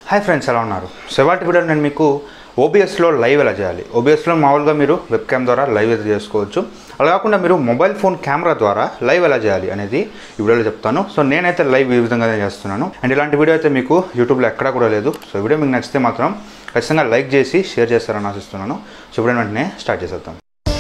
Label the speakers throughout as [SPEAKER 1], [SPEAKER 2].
[SPEAKER 1] hi friends ఎలా ఉన్నారు so ఇవాటి వీడియో నేను మీకు ఓబిఎస్లో లైవ్ ఎలా చేయాలి ఓబిఎస్లో మామూలుగా మీరు వెబ్ క్యామ్ ద్వారా లైవ్ అయితే చేసుకోవచ్చు అలా కాకుండా మీరు మొబైల్ ఫోన్ కెమెరా ద్వారా లైవ్ ఎలా చేయాలి అనేది ఈ వీడియోలో చెప్తాను సో నేనైతే లైవ్ ఈ విధంగానే చేస్తున్నాను అండ్ ఇలాంటి వీడియో అయితే మీకు యూట్యూబ్లో ఎక్కడా కూడా లేదు సో ఈ వీడియో మీకు నచ్చితే మాత్రం ఖచ్చితంగా లైక్ చేసి షేర్ చేస్తారని ఆశిస్తున్నాను సో వీడియో వెంటనే స్టార్ట్ చేసేద్దాం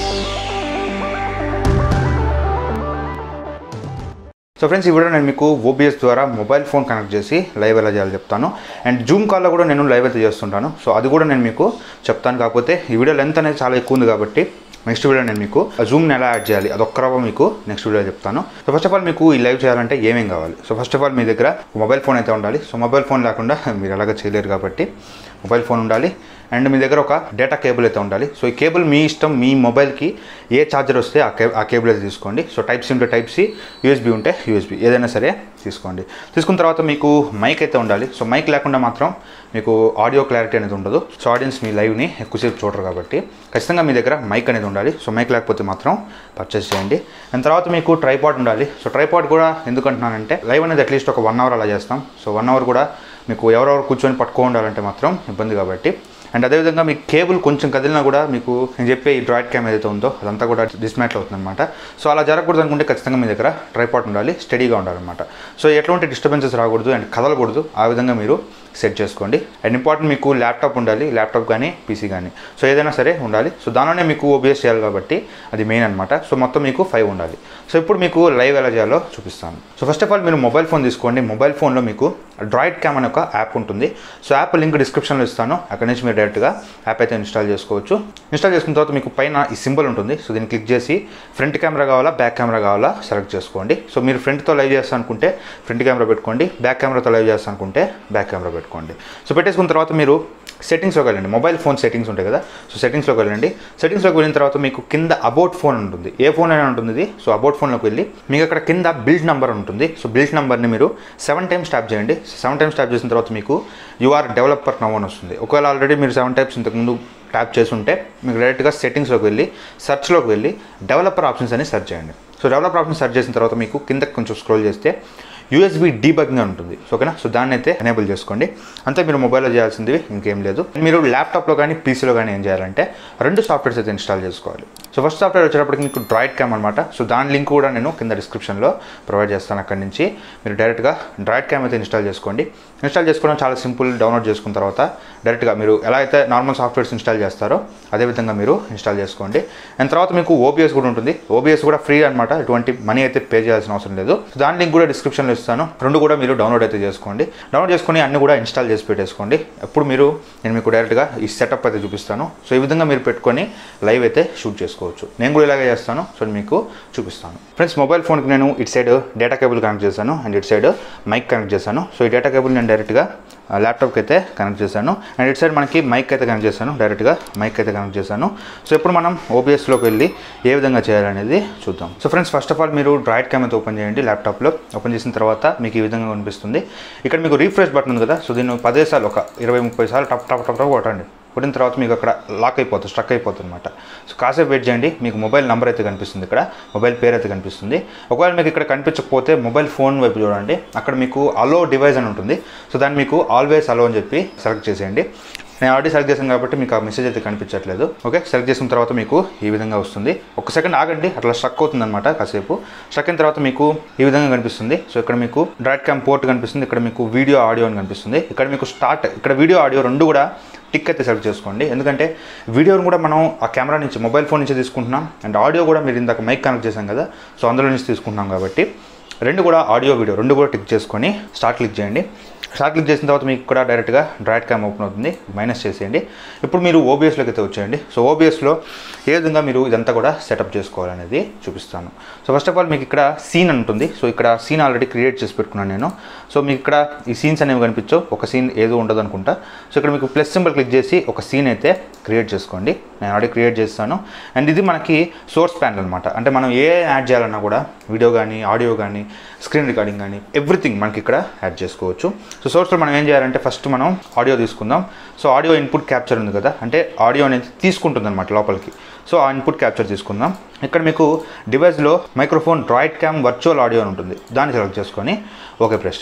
[SPEAKER 1] సో ఫ్రెండ్స్ ఈ వీడియో నేను మీకు ఓబిఎస్ ద్వారా మొబైల్ ఫోన్ కనెక్ట్ చేసి లైవ్ ఎలా చేయాలో చెప్తాను అండ్ జూమ్ కాల్లో కూడా నేను లైవ్ అయితే చేస్తుంటాను సో అది కూడా నేను మీకు చెప్తాను కాకపోతే ఈ వీడియో లెంత్ అనేది చాలా ఎక్కువ ఉంది కాబట్టి నెక్స్ట్ వీడియో నేను మీకు జూమ్ని ఎలా యాడ్ చేయాలి అది ఒక్కరవ మీకు నెక్స్ట్ వీడియో చెప్తాను సో ఫస్ట్ ఆఫ్ ఆల్ మీకు ఈ లైవ్ చేయాలంటే ఏమేం కావాలి సో ఫస్ట్ ఆఫ్ ఆల్ మీ దగ్గర మొబైల్ ఫోన్ అయితే ఉండాలి సో మొబైల్ ఫోన్ లేకుండా మీరు ఎలాగ చేయలేరు కాబట్టి మొబైల్ ఫోన్ ఉండాలి అండ్ మీ దగ్గర ఒక డేటా కేబుల్ అయితే ఉండాలి సో ఈ కేబుల్ మీ ఇష్టం మీ మొబైల్కి ఏ ఛార్జర్ వస్తే ఆ కే ఆ కేబుల్ అయితే తీసుకోండి సో టైప్ సి ఉంటే టైప్ సి యూఎస్బీ ఉంటే యూఎస్బీ ఏదైనా సరే తీసుకోండి తీసుకున్న తర్వాత మీకు మైక్ అయితే ఉండాలి సో మైక్ లేకుండా మాత్రం మీకు ఆడియో క్లారిటీ అనేది ఉండదు సో ఆడియన్స్ మీ లైవ్ని ఎక్కువసేపు చూడరు కాబట్టి ఖచ్చితంగా మీ దగ్గర మైక్ అనేది ఉండాలి సో మైక్ లేకపోతే మాత్రం పర్చేస్ చేయండి అండ్ తర్వాత మీకు ట్రైపాడ్ ఉండాలి సో ట్రైపాడ్ కూడా ఎందుకంటున్నానంటే లైవ్ అనేది అట్లీస్ట్ ఒక వన్ అవర్ అలా చేస్తాం సో వన్ అవర్ కూడా మీకు ఎవరెవరు కూర్చొని పట్టుకో ఉండాలంటే మాత్రం ఇబ్బంది కాబట్టి అండ్ అదేవిధంగా మీకు కేబుల్ కొంచెం కదిలినా కూడా మీకు నేను చెప్పే ఈ డ్రాయిడ్ క్యామ్ ఏదైతే ఉందో అదంతా కూడా డిస్మాటిల్ అవుతుంది అనమాట సో అలా జరగకూడదు అనుకుంటే ఖచ్చితంగా మీ దగ్గర ట్రైపాట్ ఉండాలి స్టడీగా ఉండాలన్నమాట సో ఎటువంటి డిస్టర్బెన్సెస్ రాకూడదు అండ్ కదలకూడదు ఆ విధంగా మీరు సెట్ చేసుకోండి అండ్ ఇంపార్టెంట్ మీకు ల్యాప్టాప్ ఉండాలి ల్యాప్టాప్ కానీ పీసీ కానీ సో ఏదైనా సరే ఉండాలి సో దానిలోనే మీకు ఓబిఎస్ చేయాలి కాబట్టి అది మెయిన్ అనమాట సో మొత్తం మీకు ఫైవ్ ఉండాలి సో ఇప్పుడు మీకు లైవ్ ఎలా చేయాలో చూపిస్తాను సో ఫస్ట్ ఆఫ్ ఆల్ మీరు మొబైల్ ఫోన్ తీసుకోండి మొబైల్ ఫోన్లో మీకు డ్రాయిడ్ క్యామ్ అనే ఒక యాప్ ఉంటుంది సో యాప్ లింక్ డిస్క్రిప్షన్లో ఇస్తాను అక్కడ నుంచి మీరు డైరెక్ట్గా యాప్ అయితే ఇన్స్టాల్ చేసుకోవచ్చు ఇన్స్టాల్ చేసుకున్న తర్వాత మీకు పైన ఈ సింబల్ ఉంటుంది సో దీన్ని క్లిక్ చేసి ఫ్రంట్ కెమెరా కావాలా బ్యాక్ కెమెరా కావాలా సెలెక్ట్ చేసుకోండి సో మీరు ఫ్రంట్తో లైవ్ చేస్తా అనుకుంటే ఫ్రంట్ కెమెరా పెట్టుకోండి బ్యాక్ కెమెరాతో లైవ్ చేస్తా అనుకుంటే బ్యాక్ కెమెరా పెట్టుకోండి సో పెట్టేసుకున్న తర్వాత మీరు సెట్టింగ్స్లోకి వెళ్ళండి మొబైల్ ఫోన్ సెట్టింగ్స్ ఉంటాయి కదా సో సెట్టింగ్స్లోకి వెళ్ళండి సెట్టింగ్స్లోకి వెళ్ళిన తర్వాత మీకు కింద అబౌట్ ఫోన్ ఉంటుంది ఏ ఫోన్ అయినా ఉంటుంది ఇది సో అబౌట్ ఫోన్లోకి వెళ్ళి మీకు అక్కడ కింద బిల్డ్ నెంబర్ ఉంటుంది సో బిల్డ్ నెంబర్ని మీరు సెవెన్ టైమ్స్ ట్యాప్ చేయండి సెవెన్ టైమ్స్ ట్యాప్ చేసిన తర్వాత మీకు యూఆర్ డెవలపర్ నవ్ అని వస్తుంది ఒకవేళ ఆల్రెడీ మీరు సెవెన్ టైప్స్ ఇంతకుముందు ట్యాప్ చేసుంటే మీకు డైరెక్ట్గా సెట్టింగ్స్లోకి వెళ్ళి సెర్చ్లోకి వెళ్ళి డెవలపర్ ఆప్షన్స్ అని సెర్చ్ చేయండి సో డెవలపర్ ఆప్షన్ సెర్చ్ చేసిన తర్వాత మీకు కిందకి కొంచెం స్క్రోల్ చేస్తే యూఎస్బీ డీబగ్గింగ్ అని ఉంటుంది సో ఓకేనా సో దాన్ని అయితే ఎనేబుల్ చేసుకోండి అంతే మీరు మొబైల్లో చేయాల్సింది ఇంకేం లేదు మీరు ల్యాప్టాప్లో కానీ పీసీలో కానీ ఏం చేయాలంటే రెండు సాఫ్ట్వేర్స్ అయితే ఇన్స్టాల్ చేసుకోవాలి సో ఫస్ట్ సాఫ్ట్వేర్ వచ్చేటప్పటికి మీకు డ్రాయిడ్ క్యామ్ అనమాట సో దాని లింక్ కూడా నేను కింద డిస్క్రిప్షన్లో ప్రొవైడ్ చేస్తాను అక్కడి నుంచి మీరు డైరెక్ట్గా డ్రాయిడ్ క్యామ్ అయితే ఇన్స్టాల్ చేసుకోండి ఇన్స్టాల్ చేసుకోవడం చాలా సింపుల్ డౌన్లోడ్ చేసుకున్న తర్వాత డైరెక్ట్గా మీరు ఎలా అయితే నార్మల్ సాఫ్ట్వేర్స్ ఇన్స్టాల్ చేస్తారో అదేవిధంగా మీరు ఇన్స్టాల్ చేసుకోండి అండ్ తర్వాత మీకు ఓబిఎస్ కూడా ఉంటుంది ఓబిఎస్ కూడా ఫ్రీ అనమాట ఎటువంటి మనీ అయితే పే చేయాల్సిన అవసరం లేదు సో దాని లింక్ కూడా డిస్క్రిప్షన్లో ఇస్తాను రెండు కూడా మీరు డౌన్లోడ్ అయితే చేసుకోండి డౌన్లోడ్ చేసుకొని అన్ని కూడా ఇన్స్టాల్ చేసి పెట్టేసుకోండి అప్పుడు మీరు నేను మీకు డైరెక్ట్గా ఈ సెటప్ అయితే చూపిస్తాను సో ఈ విధంగా మీరు పెట్టుకొని లైవ్ అయితే షూట్ చేసుకోవచ్చు నేను కూడా ఇలాగే చేస్తాను సో మీకు చూపిస్తాను ఫ్రెండ్స్ మొబైల్ ఫోన్కి నేను ఇటు సైడ్ డేటా కేబుల్ కనెక్ట్ చేశాను అండ్ ఇటు సైడ్ మైక్ కనెక్ట్ చేశాను సో ఈ డేటా కేబుల్ నేను డైరెక్ట్గా ల్యాప్టాప్కి అయితే కనెక్ట్ చేశాను అండ్ ఇటు సైడ్ మనకి మైక్ అయితే కనెక్ట్ చేశాను డైరెక్ట్గా మైక్ అయితే కనెక్ట్ చేశాను సో ఇప్పుడు మనం ఓబిఎస్లోకి వెళ్ళి ఏ విధంగా చేయాలనేది చూద్దాం so friends first of all మీరు డ్రాయిడ్ క్యామ్ అయితే ఓపెన్ చేయండి ల్యాప్టాప్లో ఓపెన్ చేసిన తర్వాత మీకు ఈ విధంగా కనిపిస్తుంది ఇక్కడ మీకు రీఫ్రెష్ బటన్ ఉంది కదా సో దీన్ని పదే సార్లు ఒక ఇరవై ముప్పై సార్లు టప్ టప్ టప్ టప్ కొట్టండి కొట్టిన తర్వాత మీకు అక్కడ లాక్ అయిపోతుంది స్ట్రక్ అయిపోతుంది అనమాట సో కాసేపు వెయిట్ చేయండి మీకు మొబైల్ నెంబర్ అయితే కనిపిస్తుంది ఇక్కడ మొబైల్ పేరు అయితే కనిపిస్తుంది ఒకవేళ మీకు ఇక్కడ కనిపించకపోతే మొబైల్ ఫోన్ వైపు చూడండి అక్కడ మీకు అలో డివైస్ అని ఉంటుంది సో దాన్ని మీకు ఆల్వేస్ అలో అని చెప్పి సెలెక్ట్ చేసేయండి నేను ఆల్రెడీ సెలెక్ట్ చేశాను కాబట్టి మీకు ఆ మెసేజ్ అయితే కనిపించట్లేదు ఓకే సెలెక్ట్ చేసిన తర్వాత మీకు ఈ విధంగా వస్తుంది ఒక సెకండ్ ఆగండి అట్లా స్ట్రక్ అవుతుంది అనమాట కాసేపు స్ట్రక్ అయిన తర్వాత మీకు ఈ విధంగా కనిపిస్తుంది సో ఇక్కడ మీకు డ్రాట్ క్యామ్ పోర్ట్ కనిపిస్తుంది ఇక్కడ మీకు వీడియో ఆడియో అని కనిపిస్తుంది ఇక్కడ మీకు స్టార్ట్ ఇక్కడ వీడియో ఆడియో రెండు కూడా టిక్ అయితే సెలెక్ట్ చేసుకోండి ఎందుకంటే వీడియోని కూడా మనం ఆ కెమెరా నుంచి మొబైల్ ఫోన్ నుంచి తీసుకుంటున్నాం అండ్ ఆడియో కూడా మీరు ఇందాక మైక్ కనెక్ట్ చేశాం కదా సో అందులో నుంచి తీసుకుంటున్నాం కాబట్టి రెండు కూడా ఆడియో వీడియో రెండు కూడా టిక్ చేసుకొని స్టార్ట్ క్లిక్ చేయండి స్టార్ట్ క్లిక్ చేసిన తర్వాత మీకు ఇక్కడ డైరెక్ట్గా డ్రాయిడ్ క్యామ్ ఓపెన్ అవుతుంది మైనస్ చేసేయండి ఇప్పుడు మీరు ఓబిఎస్లోకి అయితే వచ్చేయండి సో ఓబిఎస్లో ఏ విధంగా మీరు ఇదంతా కూడా సెటప్ చేసుకోవాలనేది చూపిస్తాను సో ఫస్ట్ ఆఫ్ ఆల్ మీకు ఇక్కడ సీన్ అని ఉంటుంది సో ఇక్కడ సీన్ ఆల్రెడీ క్రియేట్ చేసి పెట్టుకున్నాను నేను సో మీకు ఇక్కడ ఈ సీన్స్ అనేవి కనిపించవు ఒక సీన్ ఏదో ఉండదు అనుకుంటా సో ఇక్కడ మీకు ప్లస్ సింబల్ క్లిక్ చేసి ఒక సీన్ అయితే క్రియేట్ చేసుకోండి నేను ఆల్రెడీ క్రియేట్ చేస్తాను అండ్ ఇది మనకి సోర్స్ ప్యానల్ అనమాట అంటే మనం ఏ యాడ్ చేయాలన్నా కూడా వీడియో కానీ ఆడియో కానీ స్క్రీన్ రికార్డింగ్ కానీ ఎవ్రీథింగ్ మనకి ఇక్కడ యాడ్ చేసుకోవచ్చు సో సోర్స్లో మనం ఏం చేయాలంటే ఫస్ట్ మనం ఆడియో తీసుకుందాం సో ఆడియో ఇన్పుట్ క్యాప్చర్ ఉంది కదా అంటే ఆడియో అనేది తీసుకుంటుంది అనమాట లోపలికి సో ఆ ఇన్పుట్ క్యాప్చర్ తీసుకుందాం ఇక్కడ మీకు డివైస్లో microphone droid cam virtual audio అని ఉంటుంది దాన్ని సెలెక్ట్ చేసుకొని ఓకే ప్రెస్ చేయండి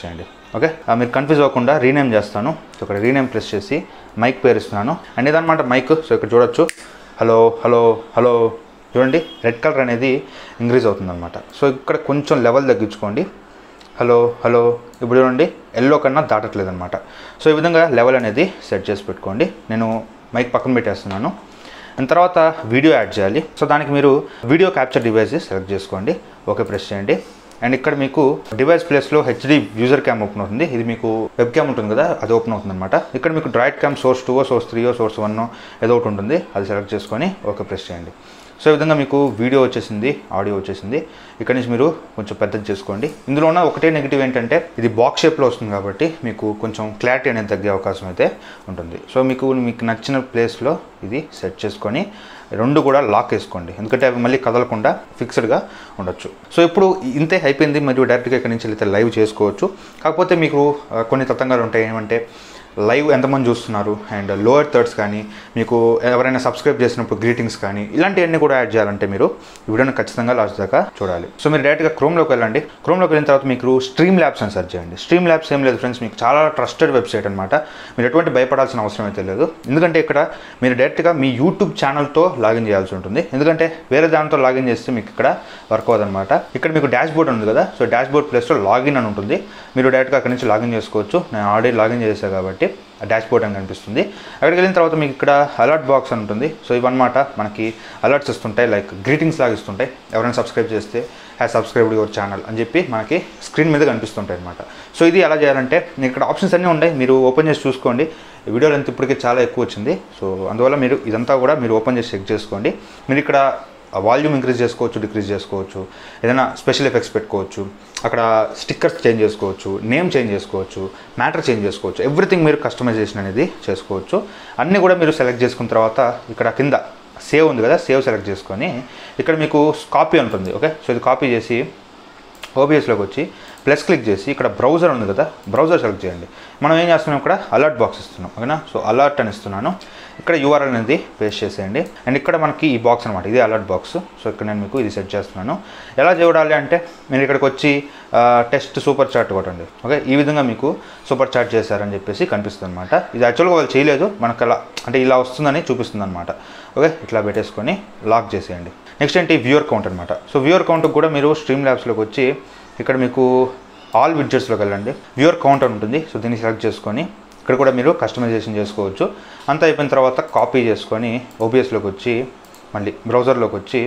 [SPEAKER 1] ఓకే ఆ, మీరు కన్ఫ్యూజ్ అవ్వకుండా రీనేమ్ చేస్తాను సో ఇక్కడ రీనేమ్ ప్రెస్ చేసి మైక్ పేరు ఇస్తున్నాను అండ్ ఇదన్నమాట మైక్ సో ఇక్కడ చూడొచ్చు హలో హలో హలో చూడండి రెడ్ కలర్ అనేది ఇంక్రీజ్ అవుతుందన్నమాట సో ఇక్కడ కొంచెం లెవెల్ తగ్గించుకోండి హలో హలో ఇప్పుడు చూడండి ఎల్లో కన్నా దాటట్లేదు అనమాట సో ఈ విధంగా లెవెల్ అనేది సెట్ చేసి పెట్టుకోండి నేను మైక్ పక్కన పెట్టేస్తున్నాను అండ్ తర్వాత వీడియో యాడ్ చేయాలి సో దానికి మీరు వీడియో క్యాప్చర్ డివైస్ సెలెక్ట్ చేసుకోండి ఓకే ప్రెస్ చేయండి అండ్ ఇక్కడ మీకు డివైస్ ప్లేస్లో హెచ్డి యూజర్ క్యామ్ ఓపెన్ అవుతుంది ఇది మీకు వెబ్ క్యామ్ ఉంటుంది కదా అది ఓపెన్ అవుతుంది అనమాట ఇక్కడ మీకు droid cam source two source త్రీయో సోర్స్ వన్ ఏదో ఒకటి ఉంటుంది అది సెలెక్ట్ చేసుకొని ఓకే ప్రెస్ చేయండి సో ఈ విధంగా మీకు వీడియో వచ్చేసింది ఆడియో వచ్చేసింది ఇక్కడ నుంచి మీరు కొంచెం పెద్దది చేసుకోండి ఇందులో ఉన్న ఒకటే నెగిటివ్ ఏంటంటే ఇది బాక్స్ షేప్లో వస్తుంది కాబట్టి మీకు కొంచెం క్లారిటీ అనేది తగ్గే అవకాశం అయితే ఉంటుంది సో మీకు మీకు నచ్చిన ప్లేస్లో ఇది సెట్ చేసుకొని రెండు కూడా లాక్ వేసుకోండి ఎందుకంటే అవి మళ్ళీ కదలకుండా ఫిక్స్డ్గా ఉండొచ్చు సో ఇప్పుడు ఇంతే అయిపోయింది మరియు డైరెక్ట్గా ఇక్కడ నుంచి అయితే లైవ్ చేసుకోవచ్చు కాకపోతే మీకు ఆ, కొన్ని తతంగాలు ఉంటాయి ఏమంటే లైవ్ ఎంతమంది చూస్తున్నారు అండ్ లోయర్ థర్డ్స్ కానీ మీకు ఎవరైనా సబ్స్క్రైబ్ చేసినప్పుడు గ్రీటింగ్స్ కానీ ఇలాంటివన్నీ కూడా యాడ్ చేయాలంటే మీరు ఈ వీడియోని ఖచ్చితంగా లాస్ట్ దాకా చూడాలి సో మీరు డైరెక్ట్గా క్రోమ్లోకి వెళ్ళండి క్రోమ్లోకి వెళ్ళిన తర్వాత మీకు స్ట్రీమ్ ల్యాబ్స్ అని సెర్చ్ చేయండి స్ట్రీమ్ ల్యాబ్స్ ఏం లేదు ఫ్రెండ్స్ మీకు చాలా ట్రస్టెడ్ వెబ్సైట్ అనమాట మీరు ఎటువంటి భయపడాల్సిన అవసరం అయితే లేదు ఎందుకంటే ఇక్కడ మీరు డైరెక్ట్గా మీ యూట్యూబ్ ఛానల్తో లాగిన్ చేయాల్సి ఉంటుంది ఎందుకంటే వేరే దాంతో లాగిన్ చేస్తే మీకు ఇక్కడ వర్క్ అవ్వదన్నమాట ఇక్కడ మీకు డాష్ బోర్డ్ ఉంది కదా సో డాష్ బోర్డ్ ప్లేస్లో లాగిన్ అని ఉంటుంది మీరు డైరెక్ట్గా అక్కడ నుంచి లాగిన్ చేసుకోవచ్చు నేను ఆల్రెడీ లాగిన్ చేశాను కాబట్టి డాష్ బోర్డ్ అని కనిపిస్తుంది అక్కడికి వెళ్ళిన తర్వాత మీకు ఇక్కడ అలర్ట్ బాక్స్ అని ఉంటుంది సో ఇవన్నమాట మనకి అలర్ట్స్ ఇస్తుంటాయి లైక్ గ్రీటింగ్స్ లాగా ఇస్తుంటాయి ఎవరైనా సబ్స్క్రైబ్ చేస్తే హ్యాస్ సబ్స్క్రైబ్డ్ యువర్ ఛానల్ అని చెప్పి మనకి స్క్రీన్ మీద కనిపిస్తుంటాయి అనమాట సో ఇది ఎలా చేయాలంటే మీకు ఇక్కడ ఆప్షన్స్ అన్నీ ఉన్నాయి మీరు ఓపెన్ చేసి చూసుకోండి ఈ వీడియో లెంత్ ఇప్పటికే చాలా ఎక్కువ వచ్చింది సో అందువల్ల మీరు ఇదంతా కూడా మీరు ఓపెన్ చేసి చెక్ చేసుకోండి మీరు ఇక్కడ వాల్యూమ్ ఇంక్రీజ్ చేసుకోవచ్చు డిక్రీజ్ చేసుకోవచ్చు ఏదైనా స్పెషల్ ఎఫెక్ట్స్ పెట్టుకోవచ్చు అక్కడ స్టిక్కర్స్ చేంజ్ చేసుకోవచ్చు నేమ్ చేంజ్ చేసుకోవచ్చు మ్యాటర్ చేంజ్ చేసుకోవచ్చు ఎవ్రీథింగ్ మీరు కస్టమైజేషన్ అనేది చేసుకోవచ్చు అన్నీ కూడా మీరు సెలెక్ట్ చేసుకున్న తర్వాత ఇక్కడ కింద సేవ్ ఉంది కదా సేవ్ సెలెక్ట్ చేసుకొని ఇక్కడ మీకు కాపీ ఉంటుంది ఓకే సో ఇది కాపీ చేసి ఓబిఎస్లోకి వచ్చి ప్లస్ క్లిక్ చేసి ఇక్కడ బ్రౌజర్ ఉంది కదా బ్రౌజర్ సెలెక్ట్ చేయండి మనం ఏం చేస్తున్నాం ఇక్కడ అలర్ట్ బాక్స్ ఇస్తున్నాం ఓకేనా సో అలర్ట్ అని ఇస్తున్నాను ఇక్కడ యూఆర్ఎల్ అనేది పేస్ట్ చేసేయండి అండ్ ఇక్కడ మనకి ఈ బాక్స్ అనమాట ఇది అలర్ట్ బాక్స్ సో ఇక్కడ నేను మీకు ఇది సెట్ చేస్తున్నాను ఎలా చూడాలి అంటే మీరు ఇక్కడికి వచ్చి టెస్ట్ సూపర్ చాట్ కొట్టండి ఓకే ఈ విధంగా మీకు సూపర్ చాట్ చేశారని చెప్పేసి కనిపిస్తుంది అనమాట ఇది యాక్చువల్గా వాళ్ళు చేయలేదు మనకు అలా అంటే ఇలా వస్తుందని చూపిస్తుంది అనమాట ఓకే ఇట్లా పెట్టేసుకొని లాక్ చేసేయండి నెక్స్ట్ ఏంటి వ్యూయర్ కౌంట్ అనమాట సో వ్యూయర్ కౌంట్కి కూడా మీరు స్ట్రీమ్ ల్యాబ్స్లోకి వచ్చి ఇక్కడ మీకు ఆల్ విడ్జెట్స్లోకి వెళ్ళండి వ్యూయర్ కౌంట్ అని ఉంటుంది సో దీన్ని సెలెక్ట్ చేసుకొని ఇక్కడ కూడా మీరు కస్టమైజేషన్ చేసుకోవచ్చు అంతా అయిపోయిన తర్వాత కాపీ చేసుకొని ఓబిఎస్లోకి వచ్చి మళ్ళీ బ్రౌజర్లోకి వచ్చి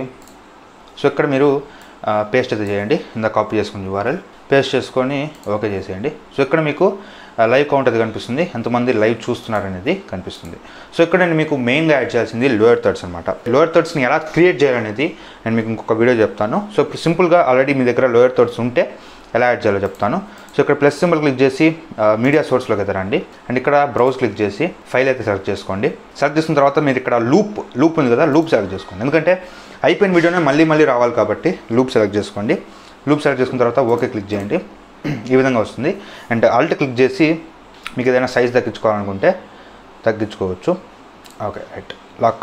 [SPEAKER 1] సో ఇక్కడ మీరు పేస్ట్ అయితే చేయండి ఇందా కాపీ చేసుకుని యూఆర్ఎల్ పేస్ట్ చేసుకొని ఓకే చేసేయండి సో ఇక్కడ మీకు లైవ్ కౌంట్ అది కనిపిస్తుంది ఎంతమంది లైవ్ చూస్తున్నారు అనేది కనిపిస్తుంది సో ఇక్కడ నేను మీకు మెయిన్గా యాడ్ చేయాల్సింది లోయర్ థర్డ్స్ అనమాట లోయర్ థర్డ్స్ని ఎలా క్రియేట్ చేయాలనేది నేను మీకు ఇంకొక వీడియో చెప్తాను సో ఇప్పుడు సింపుల్గా ఆల్రెడీ మీ దగ్గర లోయర్ థర్డ్స్ ఉంటే ఎలా యాడ్ చేయాలో చెప్తాను సో ఇక్కడ ప్లస్ సింబల్ క్లిక్ చేసి మీడియా సోర్స్లోకి అయితే రండి అండ్ ఇక్కడ బ్రౌజ్ క్లిక్ చేసి ఫైల్ అయితే సెలెక్ట్ చేసుకోండి సెలెక్ట్ చేసిన తర్వాత మీరు ఇక్కడ లూప్ లూప్ ఉంది కదా లూప్ సెలెక్ట్ చేసుకోండి ఎందుకంటే అయిపోయిన వీడియోనే మళ్ళీ మళ్ళీ రావాలి కాబట్టి లూప్ సెలెక్ట్ చేసుకోండి లూప్ సెలెక్ట్ చేసుకున్న తర్వాత ఓకే క్లిక్ చేయండి ఈ విధంగా వస్తుంది అండ్ ఆల్ట్ క్లిక్ చేసి మీకు ఏదైనా సైజ్ తగ్గించుకోవాలనుకుంటే తగ్గించుకోవచ్చు ఓకే రైట్ లాక్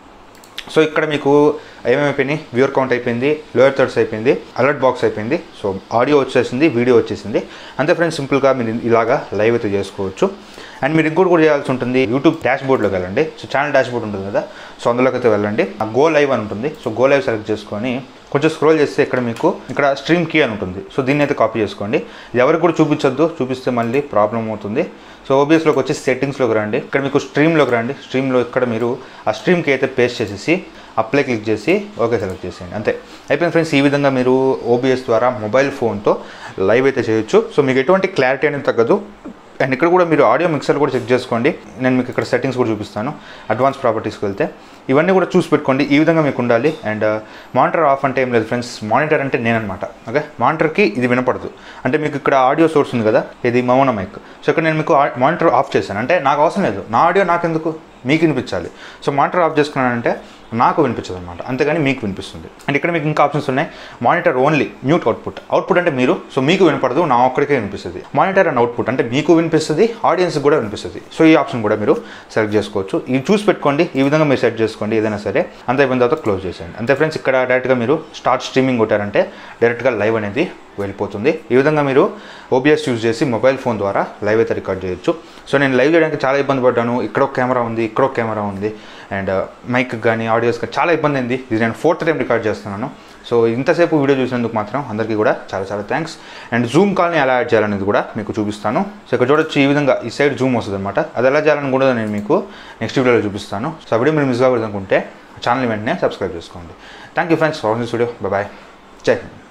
[SPEAKER 1] సో ఇక్కడ మీకు ఏమేమి అయిపోయినాయి వ్యూర్ కౌంట్ అయిపోయింది లోయర్ థర్డ్స్ అయిపోయింది అలర్ట్ బాక్స్ అయిపోయింది సో ఆడియో వచ్చేసింది వీడియో వచ్చేసింది అంతే ఫ్రెండ్స్ సింపుల్గా మీరు ఇలాగా లైవ్ అయితే చేసుకోవచ్చు అండ్ మీరు ఇంకోటి కూడా చేయాల్సి ఉంటుంది యూట్యూబ్ డాష్ బోర్డ్లోకి వెళ్ళండి సో ఛానల్ డాష్ బోర్డ్ ఉంటుంది కదా సో అందులోకి అయితే వెళ్ళండి ఆ గో లైవ్ అని ఉంటుంది సో గో లైవ్ సెలెక్ట్ చేసుకొని కొంచెం స్క్రోల్ చేస్తే ఇక్కడ మీకు ఇక్కడ స్ట్రీమ్ కీ అని ఉంటుంది సో దీన్ని అయితే కాపీ చేసుకోండి ఇది ఎవరికి కూడా చూపించొద్దు చూపిస్తే మళ్ళీ ప్రాబ్లం అవుతుంది సో ఓబిఎస్లోకి వచ్చి సెట్టింగ్స్లోకి రండి ఇక్కడ మీకు స్ట్రీమ్లోకి రండి స్ట్రీమ్లో ఇక్కడ మీరు ఆ స్ట్రీమ్కి అయితే పేస్ట్ చేసేసి అప్లై క్లిక్ చేసి ఓకే సెలెక్ట్ చేసేయండి అంతే అయిపోయింది ఫ్రెండ్స్ ఈ విధంగా మీరు ఓబిఎస్ ద్వారా మొబైల్ ఫోన్తో లైవ్ అయితే చేయొచ్చు సో మీకు ఎటువంటి క్లారిటీ అనేది తగ్గదు అండ్ ఇక్కడ కూడా మీరు ఆడియో మిక్సర్ కూడా చెక్ చేసుకోండి నేను మీకు ఇక్కడ సెట్టింగ్స్ కూడా చూపిస్తాను అడ్వాన్స్ ప్రాపర్టీస్కి వెళ్తే ఇవన్నీ కూడా చూసి పెట్టుకోండి ఈ విధంగా మీకు ఉండాలి అండ్ మానిటర్ ఆఫ్ అంటే ఏం లేదు ఫ్రెండ్స్ మానిటర్ అంటే నేననమాట ఓకే మానిటర్కి ఇది వినపడదు అంటే మీకు ఇక్కడ ఆడియో సోర్స్ ఉంది కదా ఇది మౌన మైక్ సో ఇక్కడ నేను మీకు మానిటర్ ఆఫ్ చేశాను అంటే నాకు అవసరం లేదు నా ఆడియో నాకెందుకు మీకు వినిపించాలి సో మానిటర్ ఆఫ్ చేసుకున్నానంటే నాకు వినిపించదు అనమాట అంతేగాని మీకు వినిపిస్తుంది అండ్ ఇక్కడ మీకు ఇంకా ఆప్షన్స్ ఉన్నాయి monitor only mute output output అంటే మీరు సో మీకు వినపడదు నా ఒక్కడికే వినిపిస్తుంది మానిటర్ అండ్ అవుట్పుట్ అంటే మీకు వినిపిస్తుంది ఆడియన్స్కి కూడా వినిపిస్తుంది సో ఈ ఆప్షన్ కూడా మీరు సెలెక్ట్ చేసుకోవచ్చు ఇవి చూసి పెట్టుకోండి ఈ విధంగా మీరు సెట్ చేసుకోండి ఏదైనా సరే అంత అయిపోయిన తర్వాత క్లోజ్ చేసేయండి అంతే ఫ్రెండ్స్ ఇక్కడ డైరెక్ట్గా మీరు స్టార్ట్ స్ట్రీమింగ్ కొట్టారంటే డైరెక్ట్గా లైవ్ అనేది వెళ్ళిపోతుంది ఈ విధంగా మీరు ఓబిఎస్ యూజ్ చేసి మొబైల్ ఫోన్ ద్వారా లైవ్ అయితే రికార్డ్ చేయొచ్చు సో నేను లైవ్ చేయడానికి చాలా ఇబ్బంది పడ్డాను ఇక్కడ ఒక కెమెరా ఉంది ఇక్కడ ఒక కెమెరా ఉంది అండ్ మైక్ కానీ ఆడియోస్ కానీ చాలా ఇబ్బంది అయింది ఇది నేను ఫోర్త్ టైం రికార్డ్ చేస్తున్నాను సో ఇంతసేపు వీడియో చూసినందుకు మాత్రం అందరికీ కూడా చాలా చాలా థ్యాంక్స్ అండ్ జూమ్ కాల్ని ఎలా యాడ్ చేయాలనేది కూడా మీకు చూపిస్తాను సో ఇక్కడ చూడొచ్చు ఈ విధంగా ఈ సైడ్ జూమ్ వస్తుంది అనమాట అది ఎలా చేయాలని కూడా నేను మీకు నెక్స్ట్ వీడియోలో చూపిస్తాను సో ఆ వీడియో మీరు మిస్ కాకూడదు అనుకుంటే ఛానల్ వెంటనే సబ్స్క్రైబ్ చేసుకోండి thank you friends for this video bye జై హింద్